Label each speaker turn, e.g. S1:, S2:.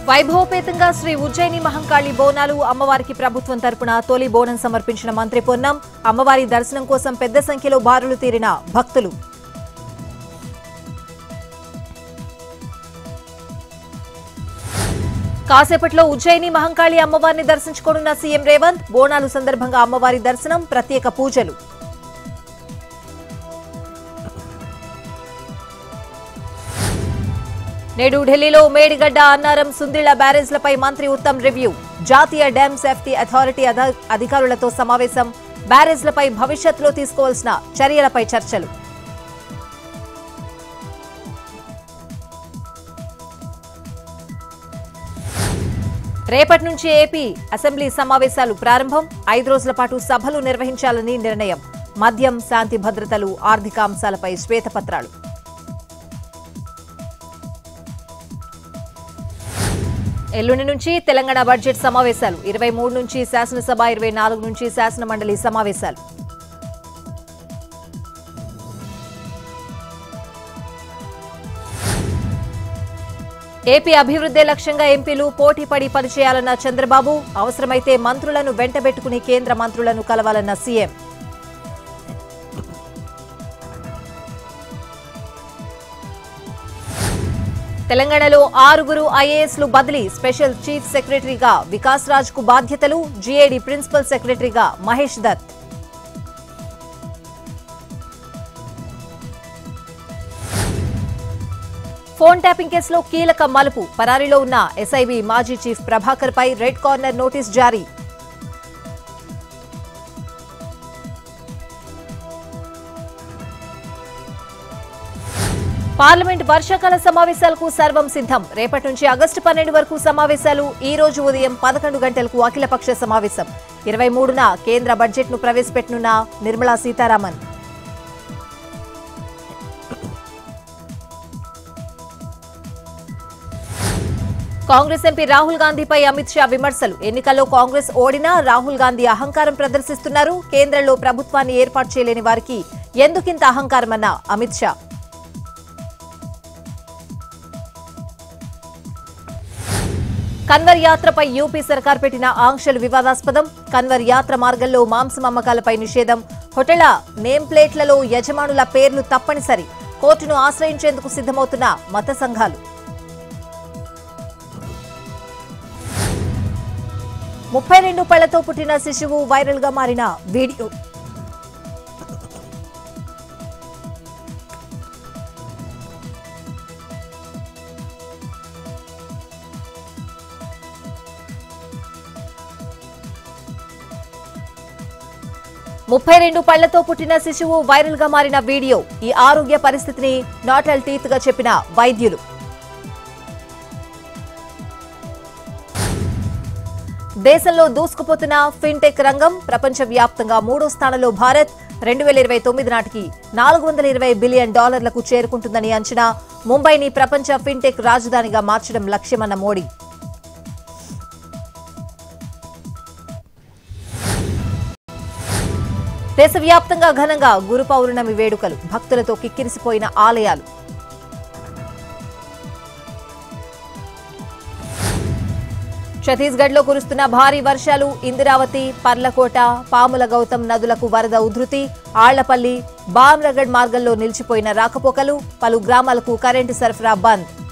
S1: వైభవపేతంగా శ్రీ ఉజ్జయిని మహంకాళి బోనాలు అమ్మవారికి ప్రభుత్వం తరపున తొలి బోనం సమర్పించిన మంత్రి పొన్నం అమ్మవారి దర్శనం కోసం పెద్ద సంఖ్యలో బారులు తీరిన భక్తులు కాసేపట్లో ఉజ్జయిని మహంకాళి అమ్మవారిని దర్శించుకోనున్న సీఎం రేవంత్ బోనాలు సందర్భంగా అమ్మవారి దర్శనం ప్రత్యేక పూజలు నేడు ఢిల్లీలో మేడిగడ్డ అన్నారం సుందిళ్ల బ్యారేజ్లపై మంత్రి ఉత్తమ్ రివ్యూ జాతీయ డ్యామ్ సేఫ్టీ అథారిటీ అధ- అధికారులతో సమావేశం బ్యారేజ్లపై భవిష్యత్తులో తీసుకోవాల్సిన చర్యలపై చర్చలు రేపటి నుంచి ఏపీ అసెంబ్లీ సమావేశాలు ప్రారంభం ఐదు రోజుల పాటు సభలు నిర్వహించాలని నిర్ణయం మద్యం శాంతి భద్రతలు ఆర్థిక అంశాలపై శ్వేతపత్రాలు ఎల్లుండి నుంచి తెలంగాణ బడ్జెట్ సమావేశాలు ఇరవై మూడు నుంచి శాసనసభ ఇరవై నాలుగు నుంచి శాసన మండలి సమావేశాలు ఏపీ అభివృద్ధి లక్ష్యంగా ఎంపీలు పోటీపడి పనిచేయాలన్న చంద్రబాబు అవసరమైతే మంత్రులను వెంటబెట్టుకుని కేంద్ర మంత్రులను కలవాలన్న సీఎం తెలంగాణలో ఆరుగురు ఐఏఎస్లు బదిలీ స్పెషల్ చీఫ్ సెక్రటరీగా వికాస్ రాజ్ కు బాధ్యతలు జీఏడీ ప్రిన్సిపల్ సెక్రటరీగా మహేష్ దత్ ఫోన్ ట్యాపింగ్ కేసులో కీలక మలుపు పరారీలో ఉన్న ఎస్ఐబి మాజీ చీఫ్ ప్రభాకర్ పై రెడ్ కార్నర్ నోటీస్ జారీ పార్లమెంట్ వర్షాకాల సమావేశాలకు సర్వం సిద్ధం రేపటి నుంచి ఆగస్టు పన్నెండు వరకు సమావేశాలు ఈ రోజు ఉదయం పదకొండు గంటలకు అఖిలపక్ష సమావేశం ఇరవై మూడున కేంద్ర బడ్జెట్ ను ప్రవేశపెట్టనున్న నిర్మలా సీతారామన్ కాంగ్రెస్ ఎంపీ రాహుల్ గాంధీపై అమిత్ షా విమర్శలు ఎన్నికల్లో కాంగ్రెస్ ఓడినా రాహుల్ గాంధీ అహంకారం ప్రదర్శిస్తున్నారు కేంద్రంలో ప్రభుత్వాన్ని ఏర్పాటు చేయలేని వారికి ఎందుకింత అహంకారమన్న అమిత్ షా కన్వర్ యాత్రపై యూపీ సర్కార్ పెట్టిన ఆంక్షలు వివాదాస్పదం కన్వర్ యాత్ర మార్గంలో మాంసం అమ్మకాలపై నిషేధం హోటళ్ల నేమ్ ప్లేట్లలో యజమానుల పేర్లు తప్పనిసరి కోర్టును ఆశ్రయించేందుకు సిద్ధమవుతున్న మత సంఘాలు ముప్పై రెండు పళ్లతో పుట్టిన శిశువు వైరల్ గా మారిన వీడియో ముప్పై రెండు పళ్లతో పుట్టిన శిశువు వైరల్ గా మారిన వీడియో ఈ ఆరోగ్య పరిస్థితిని నాటల్ టీత్ గా చెప్పిన వైద్యులు దేశంలో దూసుకుపోతున్న ఫిన్టెక్ రంగం ప్రపంచవ్యాప్తంగా మూడో స్థానంలో భారత్ రెండు వేల ఇరవై తొమ్మిది నాటికి నాలుగు వందల ఇరవై బిలియన్ డాలర్లకు చేరుకుంటుందని అంచనా ముంబైని ప్రపంచ ఫిన్టెక్ రాజధానిగా మార్చడం లక్ష్యమన్న మోడీ దేశవ్యాప్తంగా ఘనంగా గురు పౌర్ణమి వేడుకలు భక్తులతో కిక్కిరిసిపోయిన ఆలయాలు ఛత్తీస్గఢ్ లో కురుస్తున్న భారీ వర్షాలు ఇందిరావతి పర్లకోట పాముల గౌతమ్ నదులకు వరద ఉధృతి ఆళ్లపల్లి బామ్రగఢ్ మార్గంలో నిలిచిపోయిన రాకపోకలు పలు గ్రామాలకు కరెంటు సరఫరా బంద్